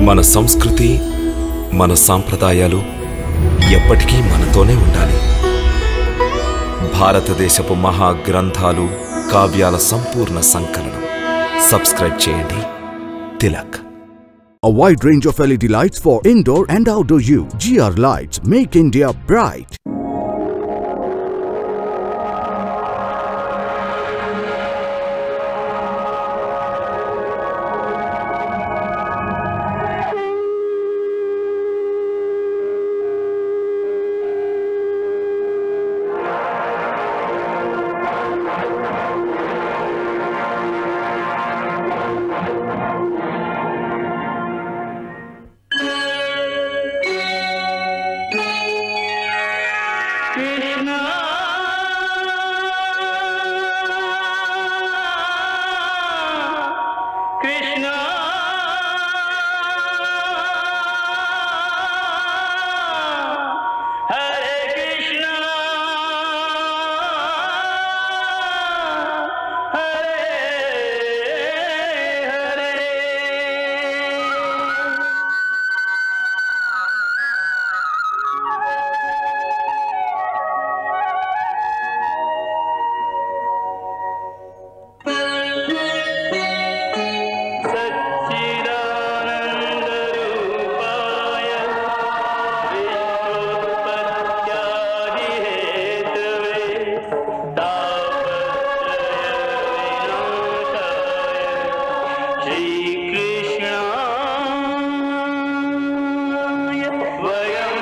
మన సంస్కృతి మన సాంప్రదాయాలు ఎప్పటికీ మనతోనే ఉండాలి భారతదేశపు మహా గ్రంథాలు కావ్యాల సంపూర్ణ సంకలనం సబ్స్క్రైబ్ చేయండి Tilak A wide range of LED lights for indoor and outdoor use. GR Lights make India bright. Krishna Krishna Hare Krishna Hare Hare सच्चिदानन्दरूपाय विश्वोत्पत्त्यादिहेतवे तापत्रयविनाशाय श्रीकृष्णाय वयं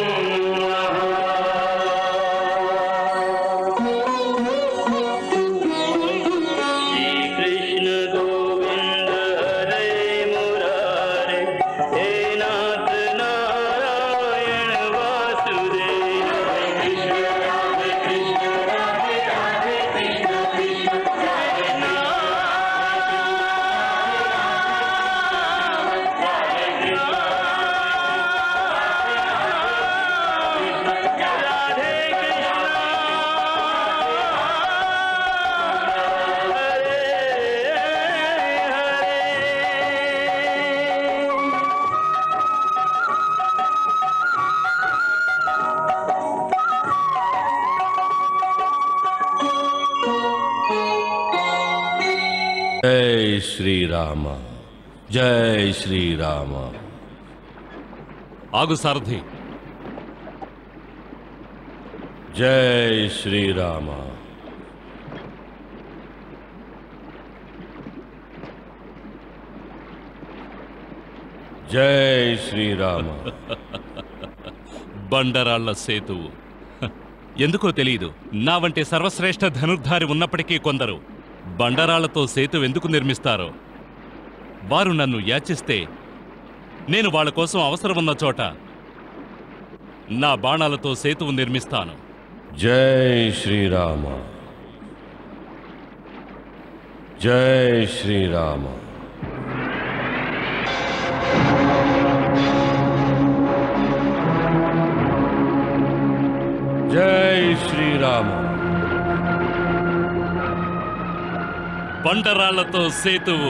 श्रीकृष्ण गोविन्द हरे मुरारे हे नाथ नारायण वासुदेव हरे कृष्ण हरे कृष्ण राधे राधे कृष्ण कृष्ण हरे राधे జై శ్రీరామ జై శ్రీరామ ఆగు సారథి జై శ్రీరామ జై శ్రీరామ బండరాళ్ల సేతువు హ, ఎందుకో తెలియదు నా వంటి సర్వశ్రేష్ఠ ధనుర్ధారి ఉన్నప్పటికీ కొందరు బండరాళ్లతో సేతు ఎందుకు నిర్మిస్తారో వారు నన్ను యాచిస్తే నేను వాళ్ళ కోసం అవసరం ఉన్న చోట నా బాణాలతో సేతువు నిర్మిస్తాను జై శ్రీరామ జై శ్రీరామ జై శ్రీరామ బండరాళ్లతో సేతువు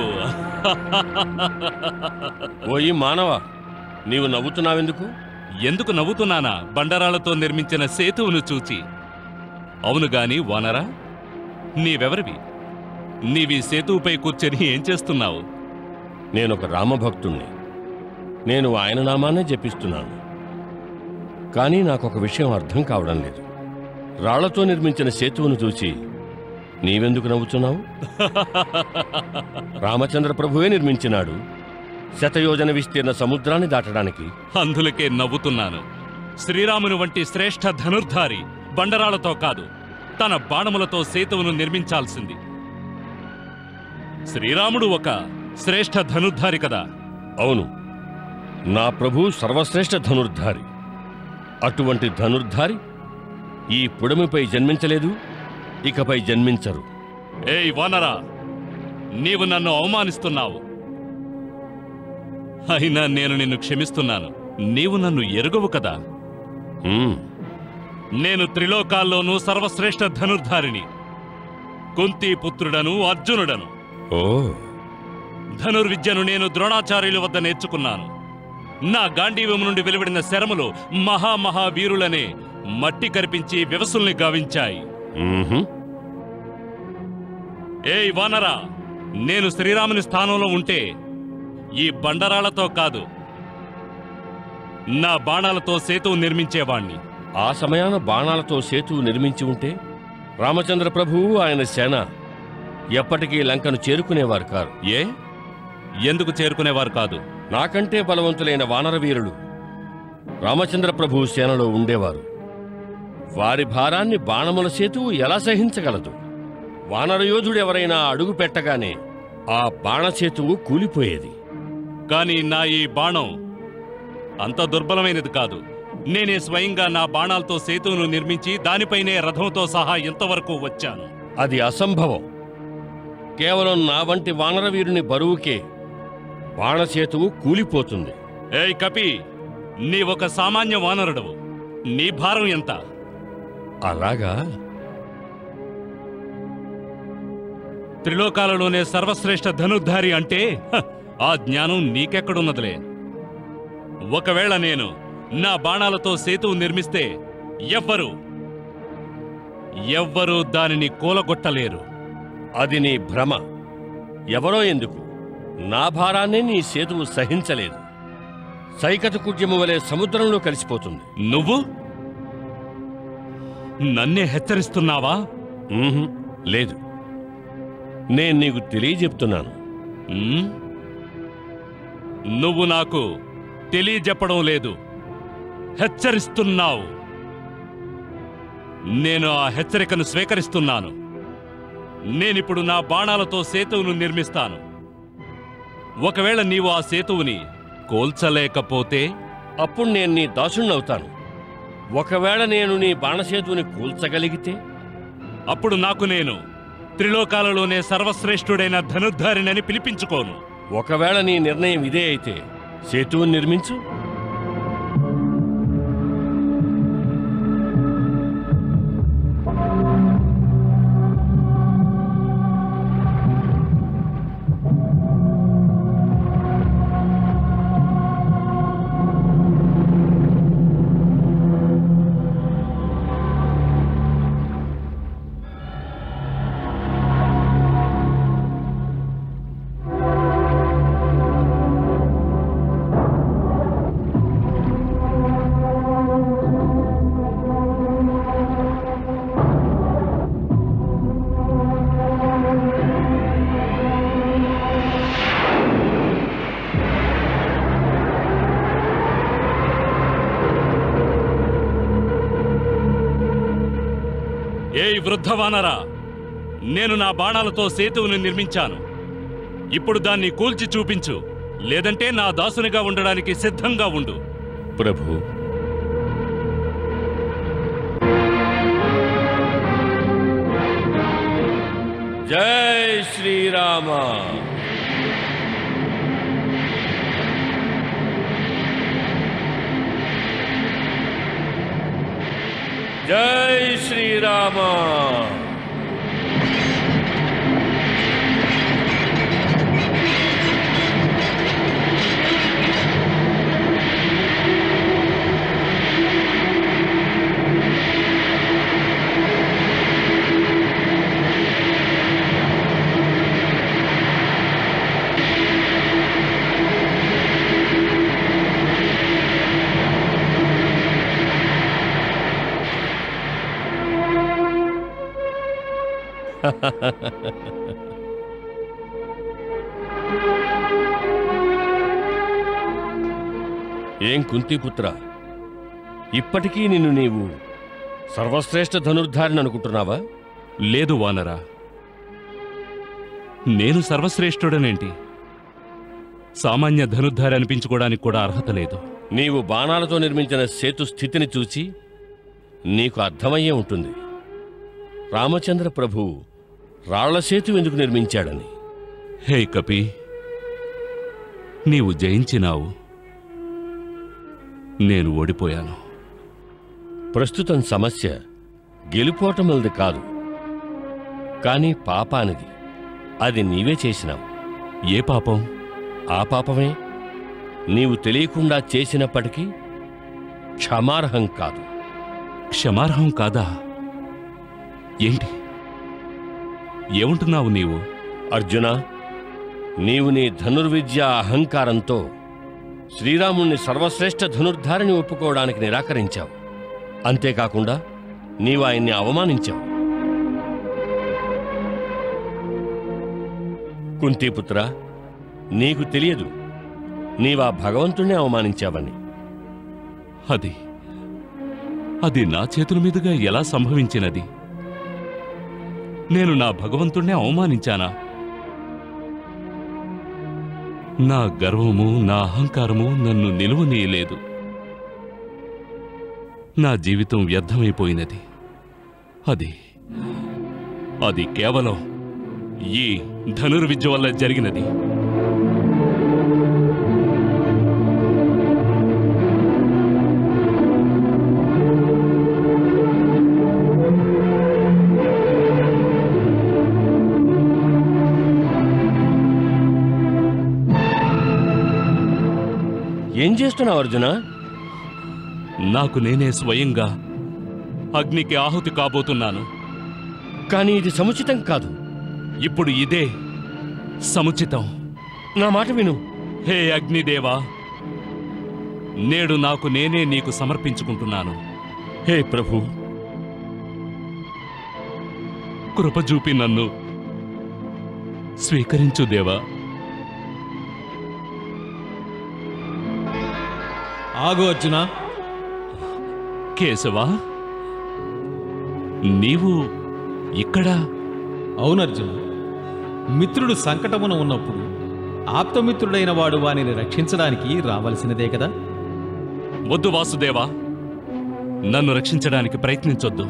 ఓయి మానవ నీవు నవ్వుతున్నావెందుకు ఎందుకు నవ్వుతున్నానా బండరాళ్లతో నిర్మించిన సేతువును చూచి అవును గాని వానరా నీవెవరివి నీవి సేతువుపై కూర్చొని ఏం చేస్తున్నావు నేనొక రామభక్తుణ్ణి నేను ఆయన నామాన్నే జపిస్తున్నాను కానీ నాకొక విషయం అర్థం కావడం లేదు రాళ్లతో నిర్మించిన సేతువును చూసి నీవెందుకు నవ్వుతున్నావు రామచంద్ర ప్రభువే నిర్మించినాడు శతయోజన విస్తీర్ణ సముద్రాన్ని దాటడానికి అందులకే నవ్వుతున్నాను శ్రీరాముని వంటి శ్రేష్ఠ ధనుర్ధారి బండరాళ్లతో కాదు తన బాణములతో సేతువును నిర్మించాల్సింది శ్రీరాముడు ఒక శ్రేష్ఠ ధనుర్ధారి కదా అవును నా ప్రభు సర్వశ్రేష్ఠ ధనుర్ధారి అటువంటి ధనుర్ధారి ఈ పుడమిపై జన్మించలేదు ఇకపై జన్మించరు ఏయ్ వానరా నీవు నన్ను అవమానిస్తున్నావు అయినా నేను నిన్ను క్షమిస్తున్నాను నీవు నన్ను ఎరుగవు కదా ఉమ్, నేను త్రిలోకాల్లోనూ సర్వశ్రేష్ఠ ధనుర్ధారిని కుంతి పుత్రుడను అర్జునుడను ఓ ధనుర్విద్యను నేను ద్రోణాచార్యుల వద్ద నేర్చుకున్నాను నా గాంధీవం నుండి వెలువడిన శరములు మహామహా వీరులనే మట్టి కరిపించి వ్యవసుల్ని గావించాయి మ్మ్హ్మ్. ఏయ్ వానరా నేను శ్రీరాముని స్థానంలో ఉంటే ఈ బండరాళ్లతో కాదు నా బాణాలతో సేతువు నిర్మించేవాణ్ణి ఆ సమయాన బాణాలతో సేతువు నిర్మించి ఉంటే రామచంద్ర ప్రభువు ఆయన సేన ఎప్పటికీ లంకను చేరుకునేవారు కారు ఏ ఎందుకు చేరుకునేవారు కాదు నాకంటే బలవంతులైన వానర వీరులు రామచంద్ర ప్రభువు సేనలో ఉండేవారు వారి భారాన్ని బాణముల సేతువు ఎలా సహించగలదు వానర యోధుడు ఎవరైనా అడుగు పెట్టగానే ఆ బాణసేతువు కూలిపోయేది కానీ నా ఈ బాణం అంత దుర్బలమైనది కాదు నేనే స్వయంగా నా బాణాలతో సేతువును నిర్మించి దానిపైనే రథంతో సహా ఇంతవరకు వచ్చాను అది అసంభవం కేవలం నా వంటి వానర వీరుని బరువుకే బాణసేతువు కూలిపోతుంది ఏయ్ కపి నీ ఒక సామాన్య వానరుడవు నీ భారం ఎంత అలాగా త్రిలోకాలలోనే సర్వశ్రేష్ఠ ధనుర్ధారి అంటే హ, ఆ జ్ఞానం నీకెక్కడున్నదిలే ఒకవేళ నేను నా బాణాలతో సేతువు నిర్మిస్తే ఎవ్వరు ఎవ్వరూ దానిని కూలగొట్టలేరు అది నీ భ్రమ ఎవరో ఎందుకు నా భారాన్ని నీ సేతువు సహించలేదు సైకత కుడ్యము వలె సముద్రంలో కలిసిపోతుంది నువ్వు నన్నే హెచ్చరిస్తున్నావా ఉహుం, లేదు నేను నీకు తెలియజెప్తున్నాను ఉమ్? నువ్వు నాకు తెలియజెప్పడం లేదు హెచ్చరిస్తున్నావు నేను ఆ హెచ్చరికను స్వీకరిస్తున్నాను నేనిప్పుడు నా బాణాలతో సేతువును నిర్మిస్తాను ఒకవేళ నీవు ఆ సేతువుని కోల్చలేకపోతే అప్పుడు నేను నీ దాసుణ్ణవుతాను ఒకవేళ నేను నీ బాణసేతువుని కూల్చగలిగితే అప్పుడు నాకు నేను త్రిలోకాలలోనే సర్వశ్రేష్ఠుడైన ధనుర్ధారినని పిలిపించుకోను ఒకవేళ నీ నిర్ణయం ఇదే అయితే సేతువుని నిర్మించు ఏయ్ వృద్ధవానరా నేను నా బాణాలతో సేతువును నిర్మించాను ఇప్పుడు దాన్ని కూల్చి చూపించు లేదంటే నా దాసునిగా ఉండడానికి సిద్ధంగా ఉండు ప్రభు జై శ్రీరామ జై శ్రీరామ ఏం కుంతిపుత్ర ఇప్పటికీ నిన్ను నీవు సర్వశ్రేష్ఠ ధనుర్ధారిని అనుకుంటున్నావా లేదు వానరా నేను సర్వశ్రేష్ఠుడనేంటి సామాన్య ధనుర్ధారి అనిపించుకోవడానికి కూడా అర్హత లేదు నీవు బాణాలతో నిర్మించిన సేతు స్థితిని చూచి నీకు అర్థమయ్యే ఉంటుంది రామచంద్ర ప్రభువు రాళ్ల సేతు ఎందుకు నిర్మించాడని హే కపి నీవు జయించినావు నేను ఓడిపోయాను ప్రస్తుతం సమస్య గెలుపోటములది కాదు కానీ పాపానిది అది నీవే చేసినావు ఏ పాపం ఆ పాపమే నీవు తెలియకుండా చేసినప్పటికీ క్షమార్హం కాదు క్షమార్హం కాదా ఏంటి ఏమంటున్నావు నీవు అర్జున నీవు నీ ధనుర్విద్య అహంకారంతో శ్రీరాముణ్ణి సర్వశ్రేష్ఠ ధనుర్ధారిని ఒప్పుకోవడానికి నిరాకరించావు అంతేకాకుండా నీవు ఆయన్ని అవమానించావు కుంతీపుత్ర నీకు తెలియదు నీవా భగవంతుణ్ణి అవమానించావని అది అది నా చేతుల మీదుగా ఎలా సంభవించినది నేను నా భగవంతుణ్ణి అవమానించానా నా గర్వము నా అహంకారము నన్ను నిలువనీయలేదు నా జీవితం వ్యర్థమైపోయినది అది అది కేవలం ఈ ధనుర్విద్య వల్ల జరిగినది ఏం చేస్తున్నావు అర్జున నాకు నేనే స్వయంగా అగ్నికి ఆహుతి కాబోతున్నాను కానీ ఇది సముచితం కాదు ఇప్పుడు ఇదే సముచితం నా మాట విను హే అగ్నిదేవా నేడు నాకు నేనే నీకు సమర్పించుకుంటున్నాను హే ప్రభు కృప చూపి నన్ను స్వీకరించు దేవా ఆగు అర్జున కేశవా నీవు ఇక్కడ అవును అర్జున మిత్రుడు సంకటమున ఉన్నప్పుడు ఆప్తమిత్రుడైన వాడు వానిని రక్షించడానికి రావలసినదే కదా వద్దు వాసుదేవా నన్ను రక్షించడానికి ప్రయత్నించొద్దు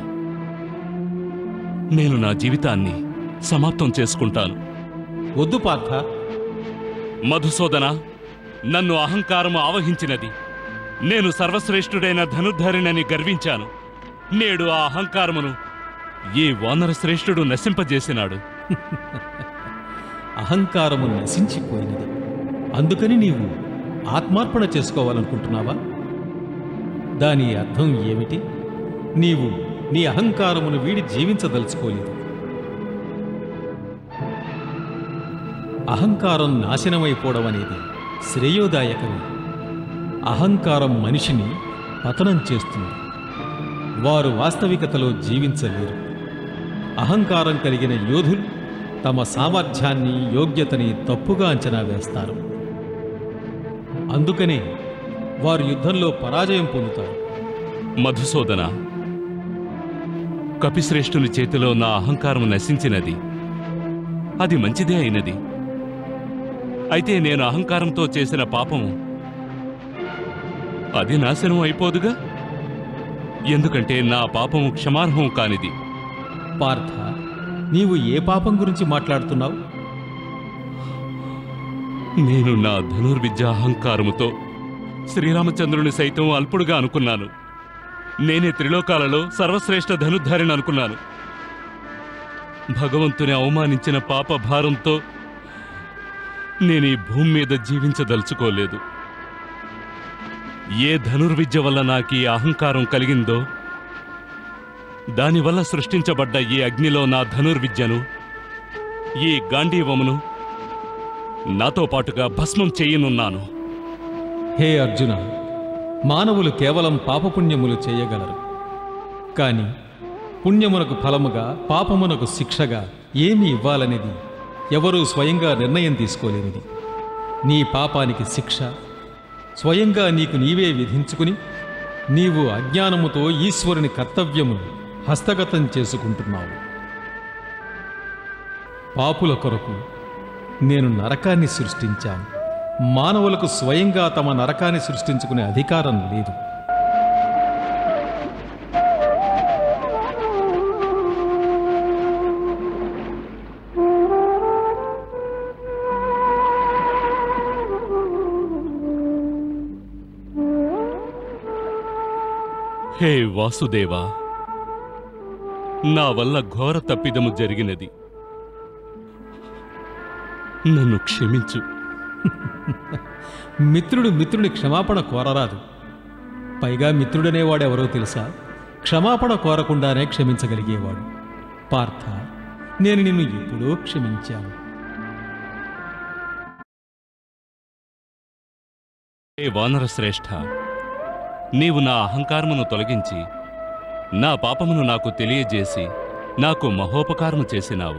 నేను నా జీవితాన్ని సమాప్తం చేసుకుంటాను వద్దు పార్థ మధుసూదన నన్ను అహంకారము ఆవహించినది నేను సర్వశ్రేష్ఠుడైన ధనుర్ధరినని గర్వించాను నేడు ఆ అహంకారమును ఈ వానర శ్రేష్ఠుడు నశింపజేసినాడు అహంకారము నశించిపోయినది అందుకని నీవు ఆత్మార్పణ చేసుకోవాలనుకుంటున్నావా దాని అర్థం ఏమిటి నీవు నీ అహంకారమును వీడి జీవించదలుచుకోలేదు అహంకారం నాశనమైపోవడం అనేది శ్రేయోదాయకమే అహంకారం మనిషిని పతనం చేస్తుంది వారు వాస్తవికతలో జీవించలేరు అహంకారం కలిగిన యోధులు తమ సామర్థ్యాన్ని యోగ్యతని తప్పుగా అంచనా వేస్తారు అందుకనే వారు యుద్ధంలో పరాజయం పొందుతారు మధుసూదన కపిశ్రేష్ఠుని చేతిలో నా అహంకారం నశించినది అది మంచిదే అయినది అయితే నేను అహంకారంతో చేసిన పాపము అది నాశనం అయిపోదుగా ఎందుకంటే నా పాపము క్షమార్హం కానిది పార్థ నీవు ఏ పాపం గురించి మాట్లాడుతున్నావు నేను నా ధనుర్విద్య అహంకారముతో శ్రీరామచంద్రుని సైతం అల్పుడుగా అనుకున్నాను నేనే త్రిలోకాలలో సర్వశ్రేష్ఠ ధనుర్ధారిని అనుకున్నాను భగవంతుని అవమానించిన పాప భారంతో నేను ఈ భూమి మీద జీవించదలుచుకోలేదు ఏ ధనుర్విద్య వల్ల నాకు ఈ అహంకారం కలిగిందో దానివల్ల సృష్టించబడ్డ ఈ అగ్నిలో నా ధనుర్విద్యను ఈ గాంధీవమును నాతో పాటుగా భస్మం చేయనున్నాను హే అర్జున మానవులు కేవలం పాపపుణ్యములు చేయగలరు కాని పుణ్యమునకు ఫలముగా పాపమునకు శిక్షగా ఏమి ఇవ్వాలనేది ఎవరూ స్వయంగా నిర్ణయం తీసుకోలేనిది నీ పాపానికి శిక్ష స్వయంగా నీకు నీవే విధించుకుని నీవు అజ్ఞానముతో ఈశ్వరుని కర్తవ్యమును హస్తగతం చేసుకుంటున్నావు పాపుల కొరకు నేను నరకాన్ని సృష్టించాను మానవులకు స్వయంగా తమ నరకాన్ని సృష్టించుకునే అధికారం లేదు హే వాసుదేవా నా వల్ల ఘోర తప్పిదము జరిగినది నన్ను క్షమించు మిత్రుడు మిత్రుని క్షమాపణ కోరరాదు పైగా మిత్రుడనేవాడెవరో తెలుసా క్షమాపణ కోరకుండానే క్షమించగలిగేవాడు పార్థ నేను నిన్ను ఎప్పుడో క్షమించాను ఏ వానర శ్రేష్ఠ నీవు నా అహంకారమును తొలగించి నా పాపమును నాకు తెలియజేసి నాకు మహోపకారము చేసినావు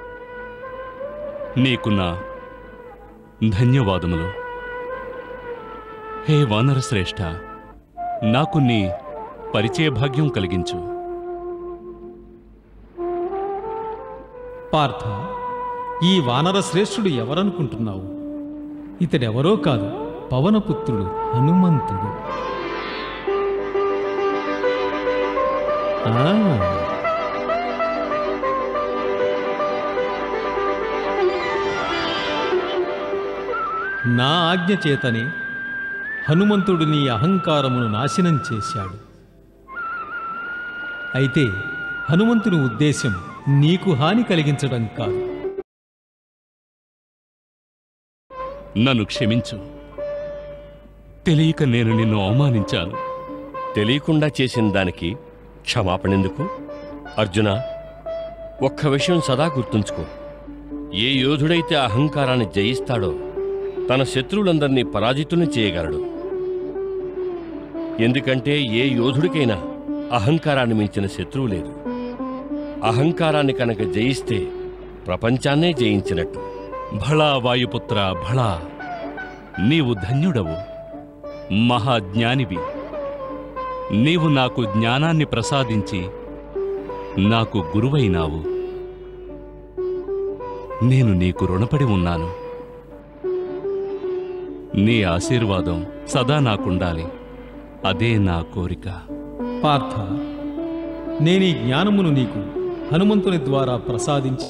నీకు నా ధన్యవాదములు హే వానర శ్రేష్ఠ నాకు నీ పరిచయ భాగ్యం కలిగించు పార్థ ఈ వానర శ్రేష్ఠుడు ఎవరనుకుంటున్నావు ఇతడెవరో కాదు పవనపుత్రుడు హనుమంతుడు ఆ, నా ఆజ్ఞ చేతనే హనుమంతుడు నీ అహంకారమును నాశనం చేశాడు అయితే హనుమంతుని ఉద్దేశం నీకు హాని కలిగించడం కాదు నన్ను క్షమించు తెలియక నేను నిన్ను అవమానించాను తెలియకుండా చేసిన దానికి క్షమాపణెందుకు అర్జున ఒక్క విషయం సదా గుర్తుంచుకో ఏ యోధుడైతే అహంకారాన్ని జయిస్తాడో తన శత్రువులందరినీ పరాజితుల్ని చేయగలడు ఎందుకంటే ఏ యోధుడికైనా అహంకారాన్ని మించిన శత్రువు లేదు అహంకారాన్ని కనుక జయిస్తే ప్రపంచాన్నే జయించినట్టు భళా వాయుపుత్ర భళా నీవు ధన్యుడవు మహాజ్ఞానివి నీవు నాకు జ్ఞానాన్ని ప్రసాదించి నాకు గురువైనావు నేను నీకు రుణపడి ఉన్నాను నీ ఆశీర్వాదం సదా నాకుండాలి అదే నా కోరిక పార్థ నేను ఈ జ్ఞానమును నీకు హనుమంతుని ద్వారా ప్రసాదించి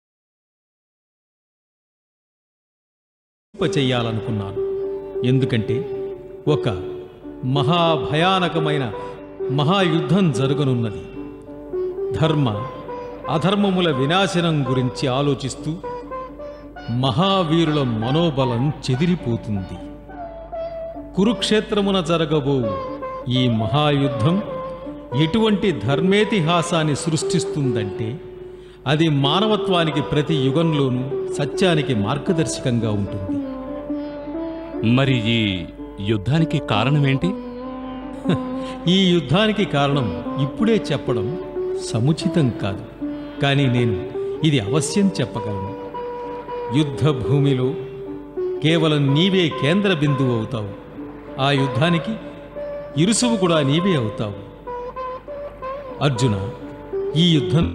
చెయ్యాలనుకున్నాను ఎందుకంటే ఒక మహాభయానకమైన మహాయుద్ధం జరగనున్నది ధర్మ అధర్మముల వినాశనం గురించి ఆలోచిస్తూ మహావీరుల మనోబలం చెదిరిపోతుంది కురుక్షేత్రమున జరగబోవు ఈ మహాయుద్ధం ఎటువంటి ధర్మేతిహాసాన్ని సృష్టిస్తుందంటే అది మానవత్వానికి ప్రతి యుగంలోనూ సత్యానికి మార్గదర్శకంగా ఉంటుంది మరి ఈ యుద్ధానికి కారణమేంటి ఈ యుద్ధానికి కారణం ఇప్పుడే చెప్పడం సముచితం కాదు కానీ నేను ఇది అవశ్యం చెప్పగలను యుద్ధ భూమిలో కేవలం నీవే కేంద్ర బిందువు అవుతావు ఆ యుద్ధానికి ఇరుసువు కూడా నీవే అవుతావు అర్జున ఈ యుద్ధం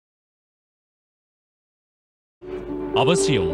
అవశ్యం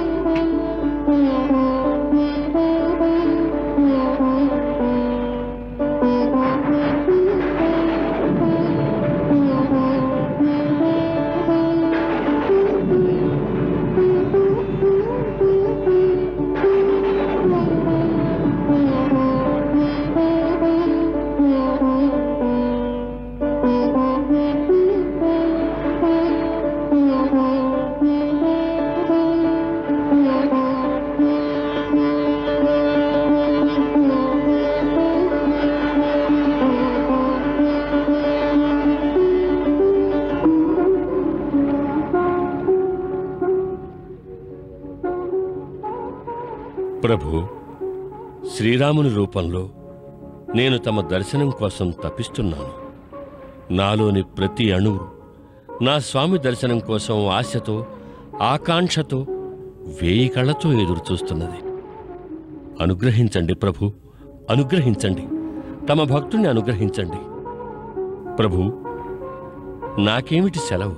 ప్రభు శ్రీరాముని రూపంలో నేను తమ దర్శనం కోసం తపిస్తున్నాను నాలోని ప్రతి అణువు నా స్వామి దర్శనం కోసం ఆశతో ఆకాంక్షతో వేయి కళ్ళతో ఎదురుచూస్తున్నది అనుగ్రహించండి ప్రభు అనుగ్రహించండి తమ భక్తుని అనుగ్రహించండి ప్రభు నాకేమిటి సెలవు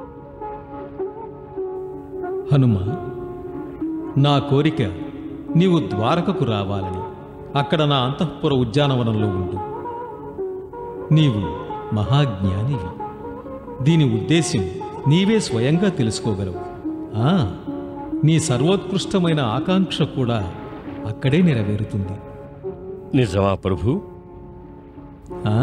హనుమ నా కోరిక నీవు ద్వారకకు రావాలని అక్కడ నా అంతఃపుర ఉద్యానవనంలో ఉండు నీవు మహాజ్ఞానివి దీని ఉద్దేశ్యం నీవే స్వయంగా తెలుసుకోగలవు ఆ నీ సర్వోత్కృష్టమైన ఆకాంక్ష కూడా అక్కడే నెరవేరుతుంది నిజమా ప్రభు ఆ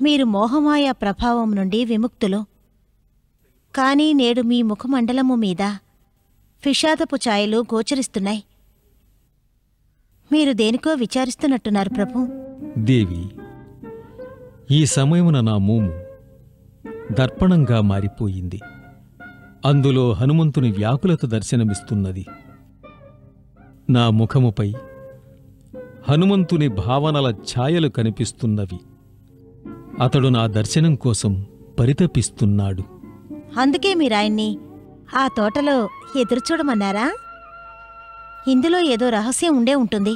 మీరు మోహమాయ ప్రభావం నుండి విముక్తులు కానీ నేడు మీ ముఖమండలము మీద విషాదపు ఛాయలు గోచరిస్తున్నాయి మీరు దేనికో విచారిస్తున్నట్టున్నారు ప్రభు దేవి ఈ సమయమున నా మూము దర్పణంగా మారిపోయింది అందులో హనుమంతుని వ్యాకులత దర్శనమిస్తున్నది నా ముఖముపై హనుమంతుని భావనల ఛాయలు కనిపిస్తున్నవి అతడు నా దర్శనం కోసం పరితపిస్తున్నాడు అందుకే మీరాయన్ని ఆ తోటలో ఎదురుచూడమన్నారా ఇందులో ఏదో రహస్యం ఉండే ఉంటుంది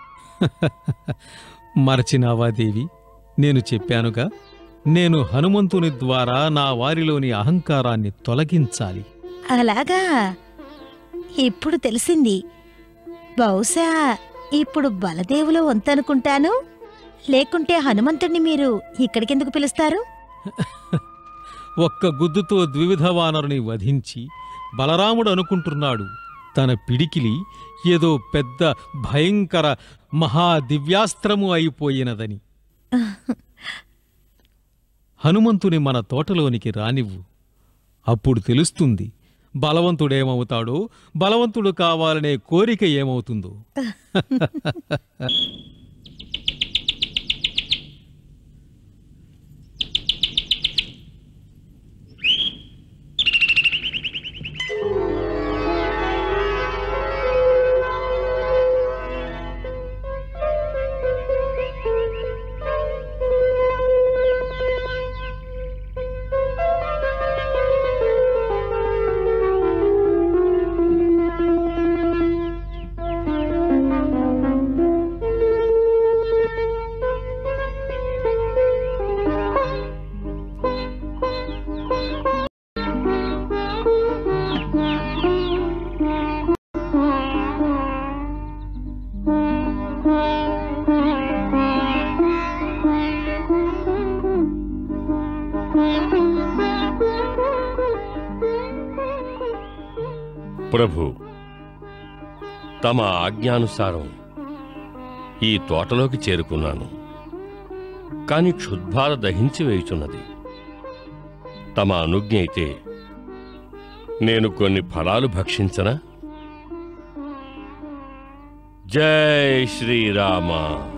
మరచినావా దేవి నేను చెప్పానుగా నేను హనుమంతుని ద్వారా నా వారిలోని అహంకారాన్ని తొలగించాలి అలాగా ఇప్పుడు తెలిసింది బహుశా ఇప్పుడు బలదేవులో వంతనుకుంటాను లేకుంటే హనుమంతుణ్ణి మీరు ఇక్కడికెందుకు పిలుస్తారు ఒక్క గుద్దుతో ద్వివిధ వానరుని వధించి బలరాముడు అనుకుంటున్నాడు తన పిడికిలి ఏదో పెద్ద భయంకర మహాదివ్యాస్త్రము అయిపోయినదని హనుమంతుని మన తోటలోనికి రానివ్వు అప్పుడు తెలుస్తుంది బలవంతుడేమవుతాడో బలవంతుడు కావాలనే కోరిక ఏమవుతుందో ప్రభు తమ ఆజ్ఞానుసారం ఈ తోటలోకి చేరుకున్నాను కాని క్షుద్బాధ దహించి వేయుచున్నది తమ అనుజ్ఞ అయితే నేను కొన్ని ఫలాలు భక్షించనా జై శ్రీరామ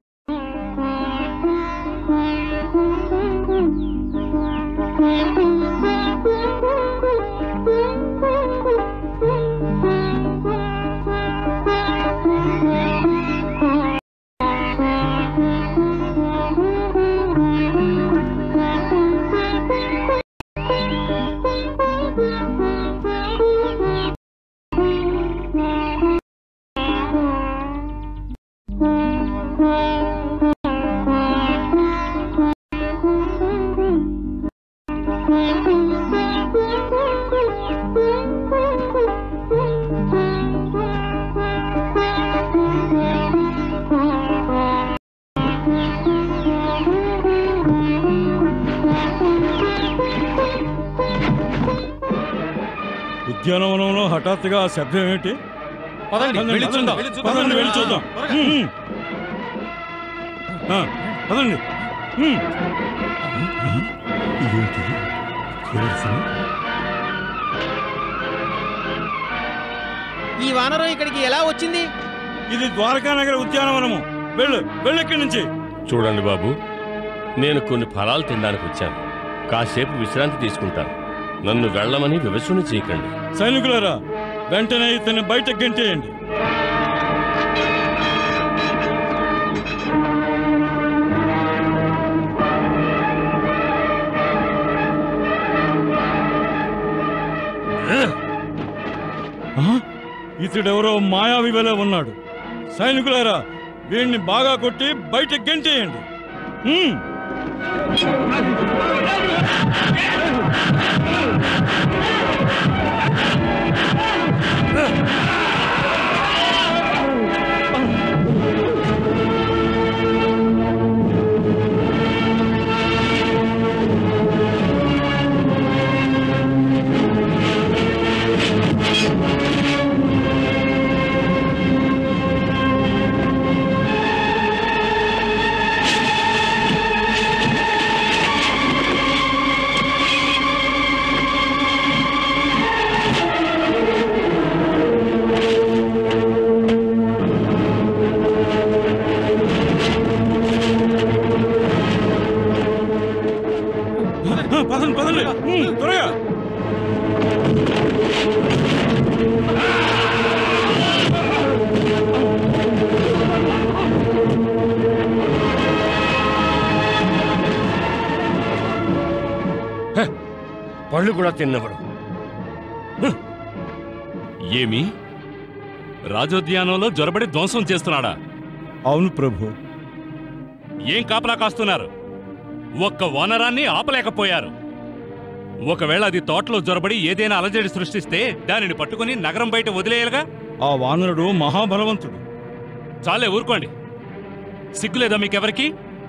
ఉద్యానవనంలో హఠాత్తుగా ఆ శబ్దం ఏమిటి పదండి, వెళ్ళి చూద్దాం. పదండి వెళ్ళి చూద్దాం హ్మ్. ఆ, పదండి హ్మ్. ఇదేంటిది? సుదర్శనం? ఈ వానరం ఇక్కడికి ఎలా వచ్చింది ఇది ద్వారకానగర ఉద్యానవనము వెళ్ళు వెళ్ళు ఇక్కడి నుంచి చూడండి బాబు నేను కొన్ని ఫలాలు తినడానికి వచ్చాను కాసేపు విశ్రాంతి తీసుకుంటాను నన్ను వెళ్ళమని వివసుని చేయకండి సైనికులారా వెంటనే ఇతన్ని బయట గెంటేయండి ఆ? ఇతడెవరో మాయావి వలె ఉన్నాడు సైనికులారా వీడిని బాగా కొట్టి బయట గెంటేయండి హ్మ్. ఆ పదండి పదండి ఉమ్, త్వరగా పళ్ళు కూడా తిన్నవరు ఏమి రాజోద్యానంలో జొరబడి ధ్వంసం చేస్తున్నాడా అవును ప్రభు ఏం కాపలా కాస్తున్నారు ఒక్క వానరాన్ని ఆపలేకపోయారు ఒకవేళ అది తోటలో జొరబడి ఏదైనా అలజడి సృష్టిస్తే దానిని పట్టుకుని నగరం బయట వదిలేయాలిగా ఆ వానరుడు మహాబలవంతుడు చాలే ఊరుకోండి సిగ్గులేదా మీకెవరికి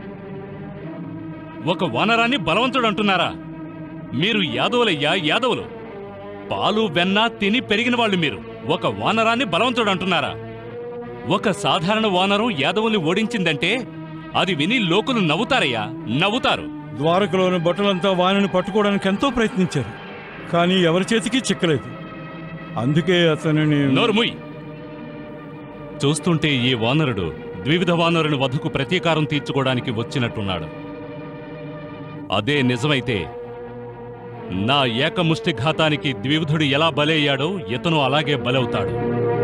ఒక వానరాన్ని బలవంతుడు అంటున్నారా మీరు యాదవులయ్యా యాదవులు పాలు వెన్న తిని పెరిగిన వాళ్ళు మీరు ఒక వానరాన్ని బలవంతుడు అంటున్నారా ఒక సాధారణ వానరం యాదవుల్ని ఓడించిందంటే అది విని లోకులు నవ్వుతారయ్యా నవ్వుతారు ద్వారకలోని బట్టలంతా వానిని పట్టుకోవడానికి ఎంతో ప్రయత్నించారు కానీ ఎవరి చేతికి చిక్కలేదు అందుకే అతనిని నోరుముయ్ చూస్తుంటే ఈ వానరుడు ద్వివిధ వానరుని వధకు ప్రతీకారం తీర్చుకోవడానికి వచ్చినట్టున్నాడు అదే నిజమైతే నా ఏకముష్టి ఘాతానికి ద్వివిధుడు ఎలా బలయ్యాడో ఇతను అలాగే బలవుతాడు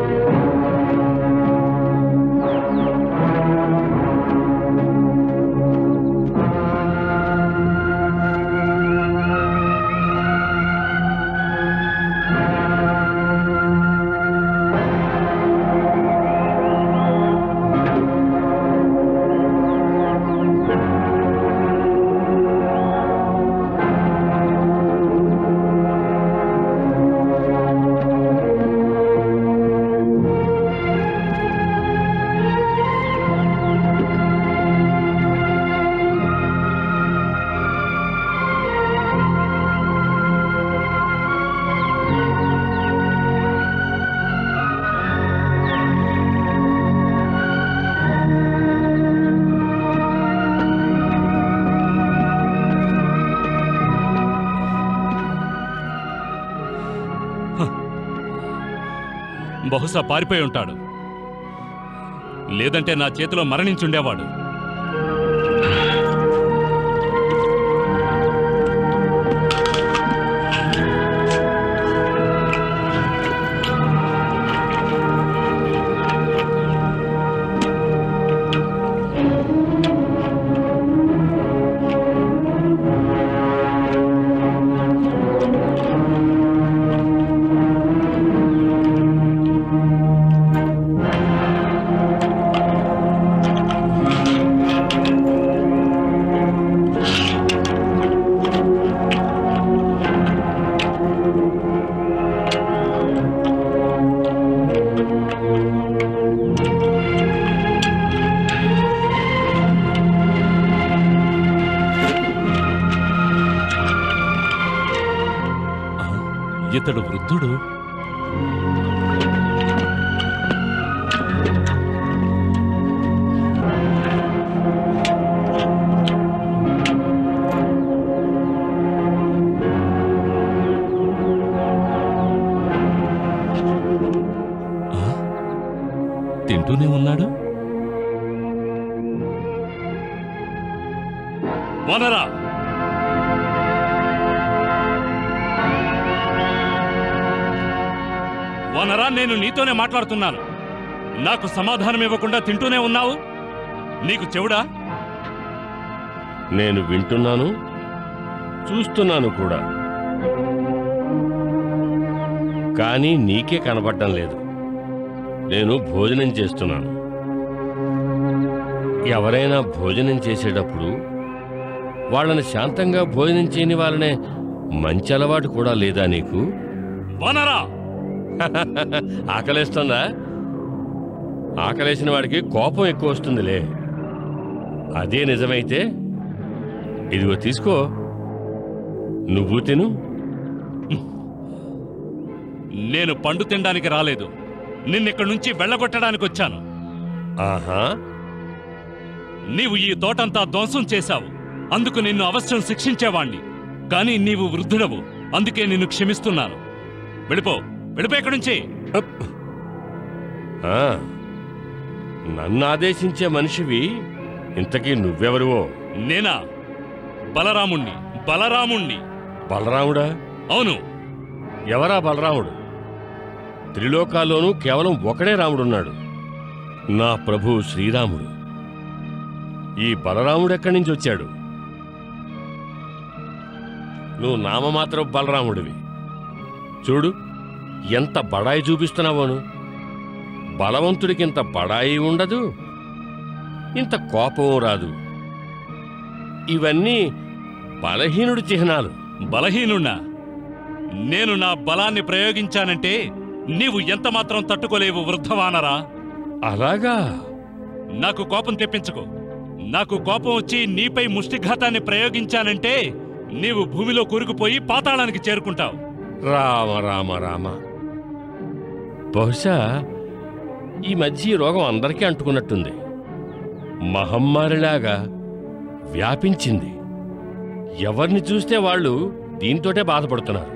బహుశా పారిపోయి ఉంటాడు లేదంటే నా చేతిలో మరణించుండేవాడు ఇతడు వృద్ధుడు ఆ? తింటూనే ఉన్నాడు వనరా వనరా నేను నీతోనే మాట్లాడుతున్నాను నాకు సమాధానం ఇవ్వకుండా తింటూనే ఉన్నావు నీకు చెవుడా నేను వింటున్నాను చూస్తున్నాను కూడా కానీ నీకే కనబడటం లేదు నేను భోజనం చేస్తున్నాను ఎవరైనా భోజనం చేసేటప్పుడు వాళ్ళని శాంతంగా భోజనం చేయని వాళ్ళనే మంచి అలవాటు కూడా లేదా నీకు వనరా ఆకలేస్తుందా ఆకలేసిన వాడికి కోపం ఎక్కువ వస్తుందిలే అదే నిజమైతే ఇదిగో తీసుకో నువ్వు తిను నేను పండు తినడానికి రాలేదు నిన్నెక్కడి నుంచి వెళ్ళగొట్టడానికి వచ్చాను ఆహా నీవు ఈ తోటంతా ధ్వంసం చేశావు అందుకు నిన్ను అవశ్యం శిక్షించేవాణ్ణి కానీ నీవు వృద్ధుడవు అందుకే నిన్ను క్షమిస్తున్నాను వెళ్ళిపో వెళ్ళిపో ఇక్కడి నుంచి ఆ, నన్ను ఆదేశించే మనిషివి ఇంతకీ నువ్వెవరువో నేనా బలరాముణ్ణి బలరాముణ్ణి బలరాముడా అవును ఎవరా బలరాముడు త్రిలోకాల్లోనూ కేవలం ఒకడే రాముడున్నాడు నా ప్రభు శ్రీరాముడు ఈ బలరాముడు ఎక్కడి నుంచి వచ్చాడు నువ్వు నామమాత్రం బలరాముడివి చూడు ఎంత బడాయి చూపిస్తున్నావోను బలవంతుడికి ఇంత బడాయి ఉండదు ఇంత కోపం రాదు ఇవన్నీ బలహీనుడి చిహ్నాలు బలహీనుణ్ణా నేను నా బలాన్ని ప్రయోగించానంటే నీవు ఎంత మాత్రం తట్టుకోలేవు వృద్ధవానరా అలాగా నాకు కోపం తెప్పించుకో నాకు కోపం వచ్చి నీపై ముష్టిఘాతాన్ని ప్రయోగించానంటే నీవు భూమిలో కూరుకుపోయి పాతాళానికి చేరుకుంటావు రామ రామ రామ బహుశా ఈ మధ్య ఈ రోగం అందరికీ అంటుకున్నట్టుంది మహమ్మారిలాగా వ్యాపించింది ఎవరిని చూస్తే వాళ్ళు దీంతోటే బాధపడుతున్నారు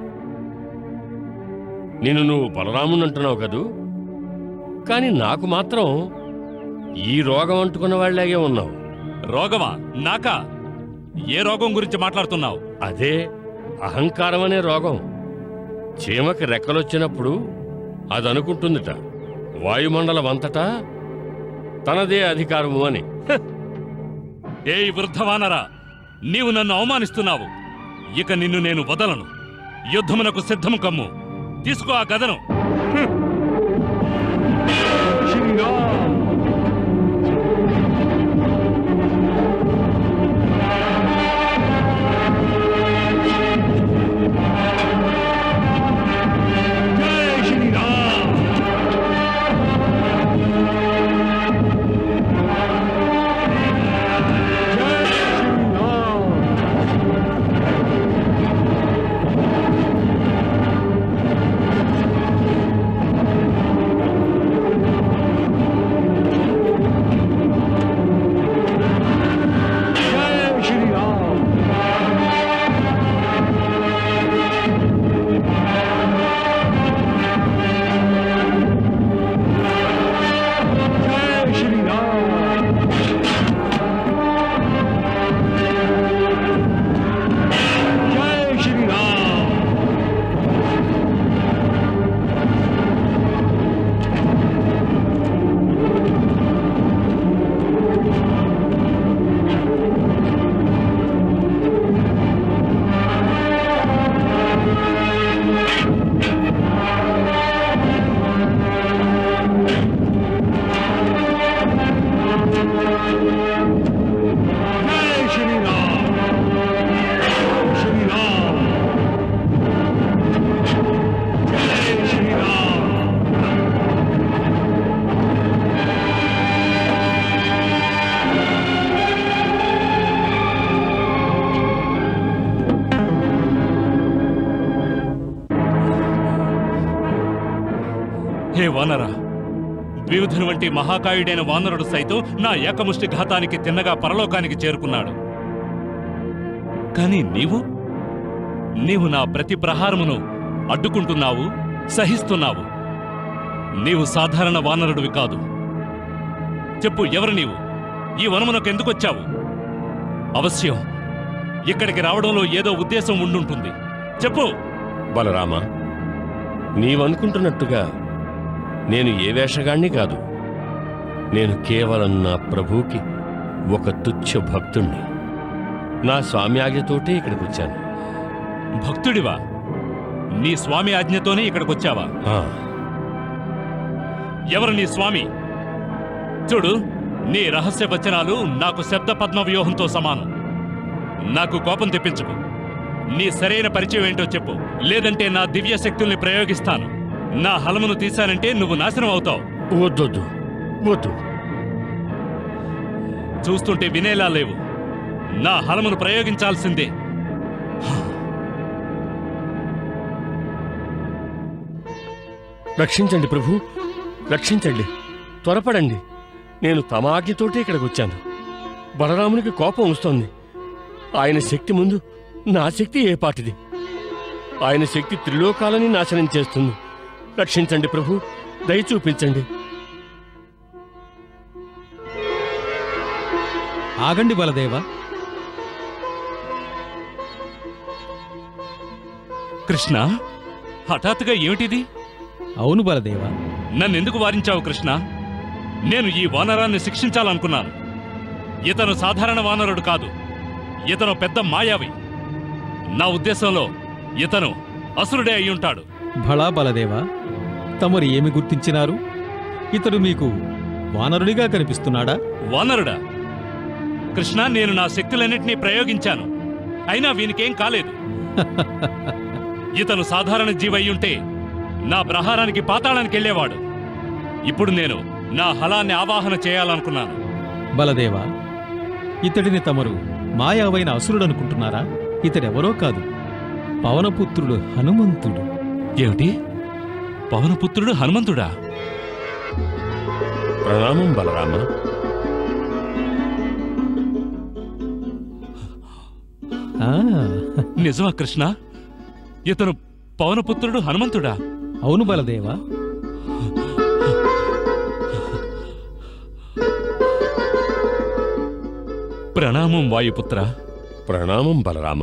నేను నువ్వు బలరాముని అంటున్నావు కదూ కానీ నాకు మాత్రం ఈ రోగం అంటుకున్న వాళ్ళలాగే ఉన్నావు రోగమా నాకా ఏ రోగం గురించి మాట్లాడుతున్నావు అదే అహంకారం అనే రోగం చీమకి రెక్కలొచ్చినప్పుడు అది అనుకుంటుందిట వాయుమండలం అంతటా తనదే అధికారము అని హ! ఏయ్ వృద్ధవానరా నీవు నన్ను అవమానిస్తున్నావు ఇక నిన్ను నేను వదలను యుద్ధమునకు సిద్ధము కమ్ము తీసుకో ఆ గదను హే వానరా ద్విధుని వంటి మహాకాయుడైన వానరుడు సైతం నా ఏకముష్టి ఘాతానికి తిన్నగా పరలోకానికి చేరుకున్నాడు కానీ నీవు నీవు నా ప్రతి ప్రహారమును అడ్డుకుంటున్నావు సహిస్తున్నావు నీవు సాధారణ వానరుడివి కాదు చెప్పు ఎవరు నీవు ఈ వనమునకు ఎందుకొచ్చావు అవశ్యం ఇక్కడికి రావడంలో ఏదో ఉద్దేశం ఉండుంటుంది చెప్పు బలరామ నీవనుకుంటున్నట్టుగా నేను ఏ వేషగాణ్ణి కాదు నేను కేవలం నా ప్రభువుకి ఒక తుచ్చ భక్తుణ్ణి నా స్వామి ఆజ్ఞతోటే ఇక్కడికి వచ్చాను భక్తుడివా నీ స్వామి ఆజ్ఞతోనే ఇక్కడికొచ్చావా ఆ, ఎవరు నీ స్వామి చూడు నీ రహస్య వచనాలు నాకు శబ్ద పద్మ వ్యూహంతో సమానం నాకు కోపం తెప్పించుకు నీ సరైన పరిచయం ఏంటో చెప్పు లేదంటే నా దివ్య శక్తుల్ని ప్రయోగిస్తాను నా హలమును తీశానంటే నువ్వు నాశనం అవుతావు వద్దొద్దు వద్దు చూస్తుంటే వినేలా లేవు నా హలమును ప్రయోగించాల్సిందే రక్షించండి ప్రభు రక్షించండి త్వరపడండి నేను తమ ఆజ్ఞతోటే ఇక్కడికి వచ్చాను బలరామునికి కోపం వస్తోంది ఆయన శక్తి ముందు నా శక్తి ఏ పాటిది ఆయన శక్తి త్రిలోకాలని నాశనం చేస్తుంది రక్షించండి ప్రభు దయ చూపించండి ఆగండి బలదేవ కృష్ణ హఠాత్తుగా ఏమిటిది అవును బలదేవ నన్నెందుకు వారించావు కృష్ణ నేను ఈ వానరాన్ని శిక్షించాలనుకున్నాను ఇతను సాధారణ వానరుడు కాదు ఇతను పెద్ద మాయావి నా ఉద్దేశంలో ఇతను అసురుడే అయ్యుంటాడు భళా బలదేవ తమరు ఏమి గుర్తించినారు ఇతడు మీకు వానరుడిగా కనిపిస్తున్నాడా వానరుడా కృష్ణ నేను నా శక్తులన్నింటినీ ప్రయోగించాను అయినా వీనికేం కాలేదు ఇతను సాధారణ జీవయ్యుంటే నా ప్రహారానికి పాతాళానికి వెళ్ళేవాడు ఇప్పుడు నేను నా హలాన్ని ఆవాహన చేయాలనుకున్నాను బలదేవ ఇతడిని తమరు మాయావైన అసురుడనుకుంటున్నారా ఇతడెవరో కాదు పవనపుత్రుడు హనుమంతుడు ఏమిటి పవనపుత్రుడు హనుమంతుడా ప్రణామం బలరామ ఆ, నిజమా కృష్ణ ఇతను పవనపుత్రుడు హనుమంతుడా అవును బలదేవ ప్రణామం వాయుపుత్ర ప్రణామం బలరామ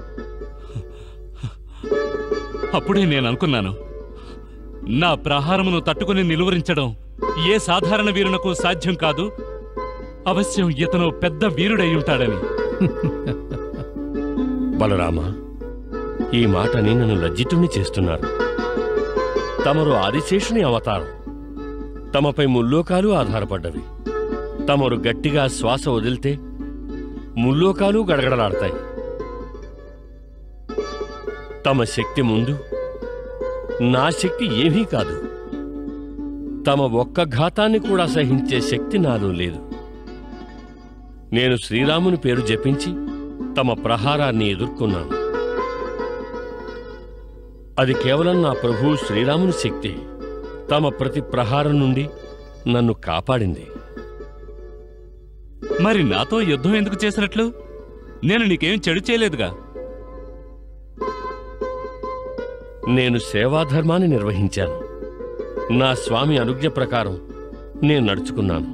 అప్పుడే నేను అనుకున్నాను నా ప్రహారమును తట్టుకుని నిలువరించడం ఏ సాధారణ వీరునకు సాధ్యం కాదు అవశ్యం ఇతను పెద్ద వీరుడై ఉంటాడని బలరామ ఈ మాటని నన్ను లజ్జితుణ్ణి చేస్తున్నారు తమరు ఆదిశేషుని అవతారం తమపై ముల్లోకాలు ఆధారపడ్డవి తమరు గట్టిగా శ్వాస వదిలితే ముల్లోకాలు గడగడలాడతాయి తమ శక్తి ముందు నా శక్తి ఏమీ కాదు తమ ఒక్క ఘాతాన్ని కూడా సహించే శక్తి నాలో లేదు నేను శ్రీరాముని పేరు జపించి తమ ప్రహారాన్ని ఎదుర్కొన్నాను అది కేవలం నా ప్రభువు శ్రీరాముని శక్తి తమ ప్రతి ప్రహారం నుండి నన్ను కాపాడింది మరి నాతో యుద్ధం ఎందుకు చేసినట్లు నేను నీకేం చెడు చేయలేదుగా నేను సేవాధర్మాన్ని నిర్వహించాను నా స్వామి అనుజ్ఞ ప్రకారం నేను నడుచుకున్నాను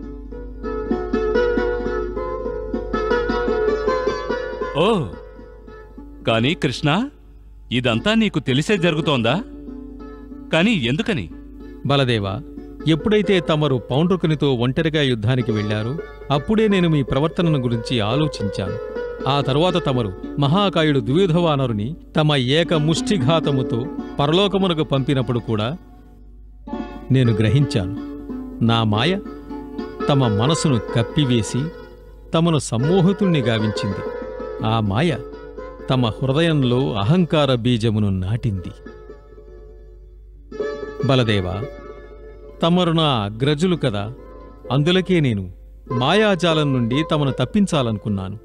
ఓ కానీ కృష్ణ ఇదంతా నీకు తెలిసే జరుగుతోందా కానీ ఎందుకని బలదేవ ఎప్పుడైతే తమరు పౌండ్రుకునితో ఒంటరిగా యుద్ధానికి వెళ్లారో అప్పుడే నేను మీ ప్రవర్తనను గురించి ఆలోచించాను ఆ తరువాత తమరు మహాకాయుడు ద్విధవానరుని తమ ఏక ముష్టిఘాతముతో పరలోకమునకు పంపినప్పుడు కూడా నేను గ్రహించాను నా మాయ తమ మనసును కప్పివేసి తమను సమ్మోహితుణ్ణి గావించింది ఆ మాయ తమ హృదయంలో అహంకార బీజమును నాటింది బలదేవా తమరు నా అగ్రజులు కదా అందులకే నేను మాయాజాలం నుండి తమను తప్పించాలనుకున్నాను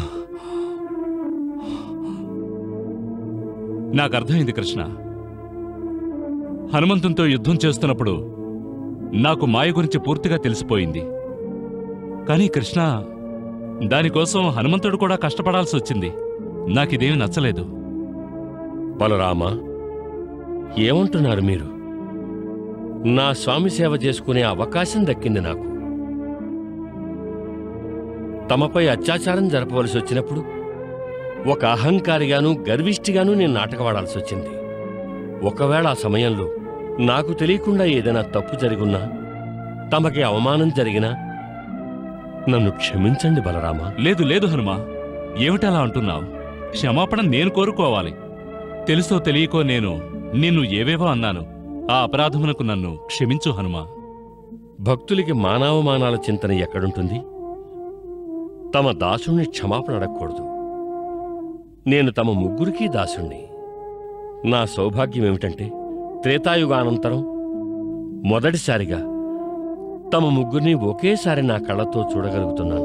నాకు అర్థమైంది కృష్ణ హనుమంతునితో యుద్ధం చేస్తున్నప్పుడు నాకు మాయ గురించి పూర్తిగా తెలిసిపోయింది కానీ కృష్ణ దానికోసం హనుమంతుడు కూడా కష్టపడాల్సి వచ్చింది నాకిదేమి నచ్చలేదు బలరామ ఏమంటున్నారు మీరు నా స్వామి సేవ చేసుకునే అవకాశం దక్కింది నాకు తమపై అత్యాచారం జరపవలసి వచ్చినప్పుడు ఒక అహంకారిగాను గర్విష్టిగాను నేను నాటకవాడాల్సి వచ్చింది ఒకవేళ ఆ సమయంలో నాకు తెలియకుండా ఏదైనా తప్పు జరిగున్నా తమకి అవమానం జరిగినా నన్ను క్షమించండి బలరామా లేదు లేదు హనుమా ఏమిటలా అంటున్నావు క్షమాపణ నేను కోరుకోవాలి తెలుసో తెలియకో నేను నిన్ను ఏవేవో అన్నాను ఆ అపరాధమునకు నన్ను క్షమించు హనుమా భక్తులకి మానవమానాల చింతన ఎక్కడుంటుంది తమ దాసుణ్ణి క్షమాపణ అడగకూడదు నేను తమ ముగ్గురికి దాసుణ్ణి నా సౌభాగ్యం ఏమిటంటే త్రేతాయుగానంతరం మొదటిసారిగా తమ ముగ్గురిని ఒకేసారి నా కళ్ళతో చూడగలుగుతున్నాను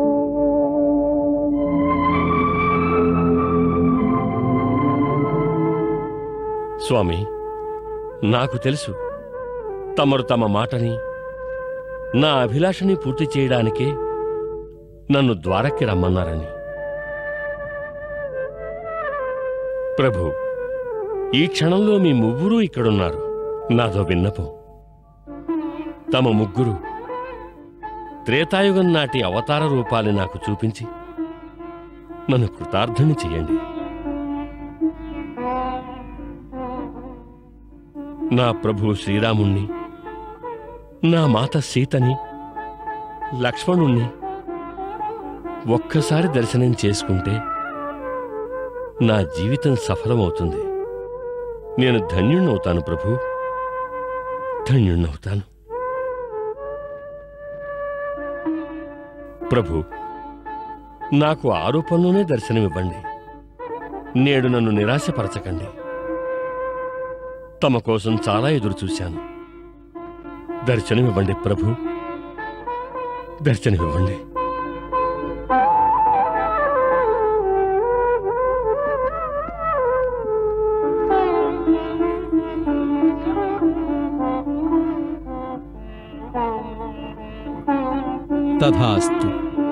స్వామి నాకు తెలుసు తమరు తమ మాటని నా అభిలాషని పూర్తి చేయడానికే నన్ను ద్వారక్కి రమ్మన్నారని ప్రభు ఈ క్షణంలో మీ ముగ్గురు ఇక్కడున్నారు నాదో విన్నపం తమ ముగ్గురు త్రేతాయుగం నాటి అవతార రూపాన్ని నాకు చూపించి నన్ను కృతార్థుని చెయ్యండి నా ప్రభు శ్రీరాముణ్ణి నా మాత సీతని లక్ష్మణుణ్ణి ఒక్కసారి దర్శనం చేసుకుంటే నా జీవితం సఫలమవుతుంది నేను ధన్యుణ్ణవుతాను ప్రభు ధన్యుణ్ణవుతాను ప్రభు నాకు ఆరోపణలోనే దర్శనమివ్వండి నేడు నన్ను నిరాశపరచకండి తమ కోసం చాలా ఎదురు చూశాను దర్శనమివ్వండి ప్రభు దర్శనమివ్వండి తథాస్తు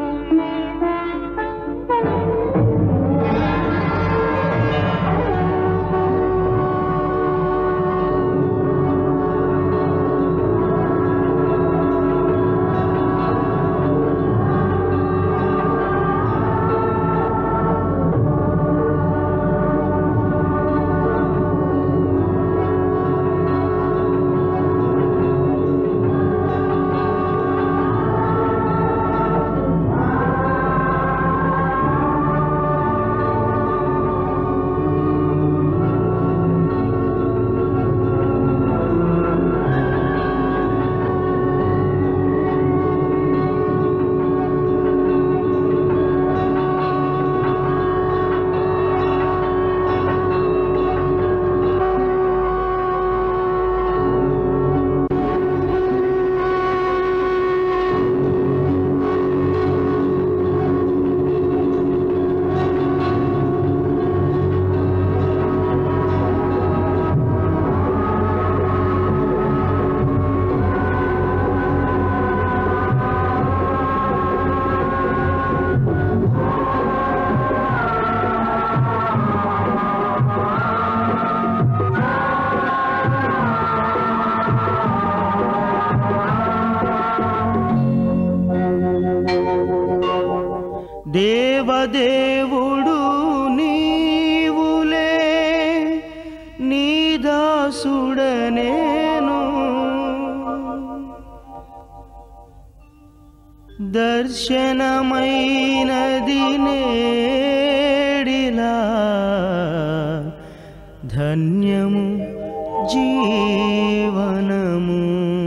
దేవదేవుడు నీవులే నీదాసుడనేను దర్శనమైనది నేడిలా ధన్యము జీవనము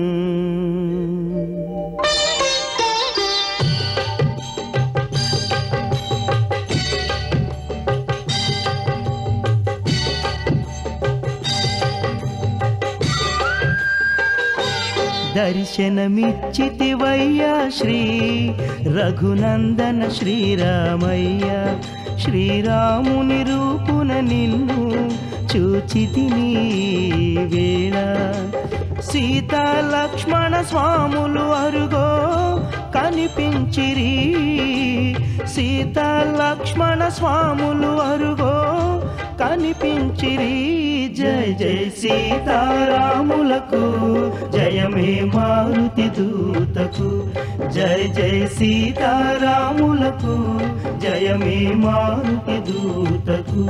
దర్శనమిచ్చితివయ్యా శ్రీ రఘునందన శ్రీరామయ్య శ్రీరాముని రూపున నిన్ను చూచితిని వేళ సీతా లక్ష్మణ స్వాములు అరుగో కనిపించిరి సీతా లక్ష్మణ స్వాములు అరుగో కనిపించిరి జయ జయ సీతారాములకు జయమే మారుతి దూతకు జయ జయ సీతారాములకు జయమే మారుతి దూతకు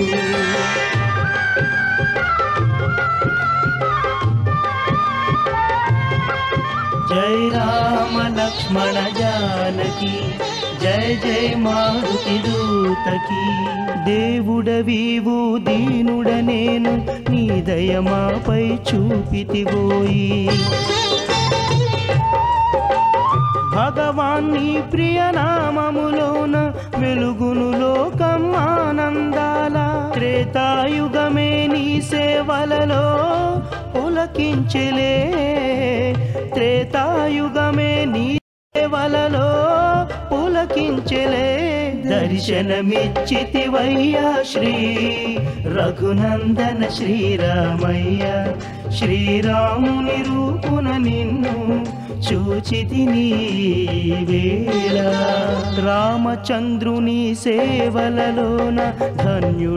జయ రామ లక్ష్మణ జానకి జయ జయ మారుతి దూతకి దేవుడవీవు దీనుడ నేను నీ దయమాపై చూపితివోయి భగవాన్ నీ ప్రియ నామములోన వెలుగును లోకం ఆనందాల త్రేతాయుగమే నీ సేవలలో పులకించలే త్రేతాయుగమే నీ సేవలలో పులకించలే దర్శనమిచ్చితివయ్యా శ్రీ రఘునందన శ్రీరామయ్య శ్రీరాముని రూపున నిన్ను చూచితిని వేళ రామచంద్రుని సేవలలోన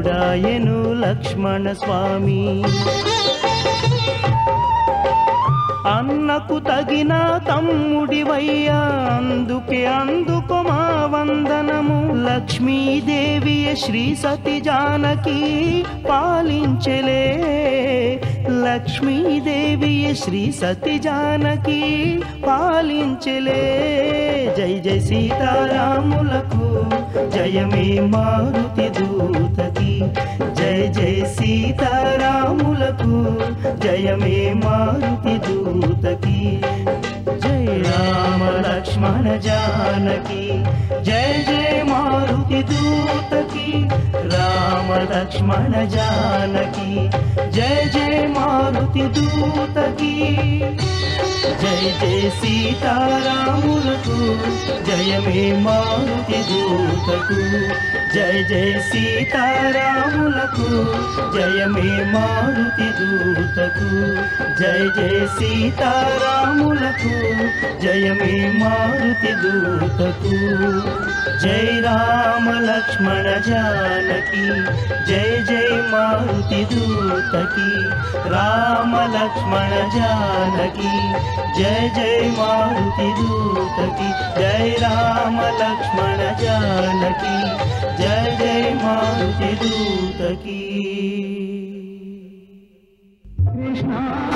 ధన్యుడాయను లక్ష్మణ స్వామి అన్నకు తగిన తమ్ముడివయ్యా అందుకే అందుకో మా వందనము లక్ష్మీదేవి శ్రీ సతి జానకి పాలించలే లక్ష్మీదేవి శ్రీ సతి జానకి పాలించలే జై జై సీతారాములకు జయమే మారుతి దూతకి జై జై సీతారాములకు జయమే మారుతి దూతకి జై రామ లక్ష్మణ జానకి జై జై మారుతి దూతకి రామ లక్ష్మణ జానకి జై జై మారుతి దూతకి జై జై సీతారాములకు జయమే మారుతి దూతకు జై జై సీతారాములకు జయమే మారుతి దూతకు జై జై సీతారాములకు జయమే మారుతి దూతకు జై రామ లక్ష్మణ జానకి జై జై మారుతి దూతకి రామ లక్ష్మణ జానకి జై జై మారుతి దూతకి జై రామ లక్ష్మణ జానకి జై జై మారుతి దూతకి కృష్ణ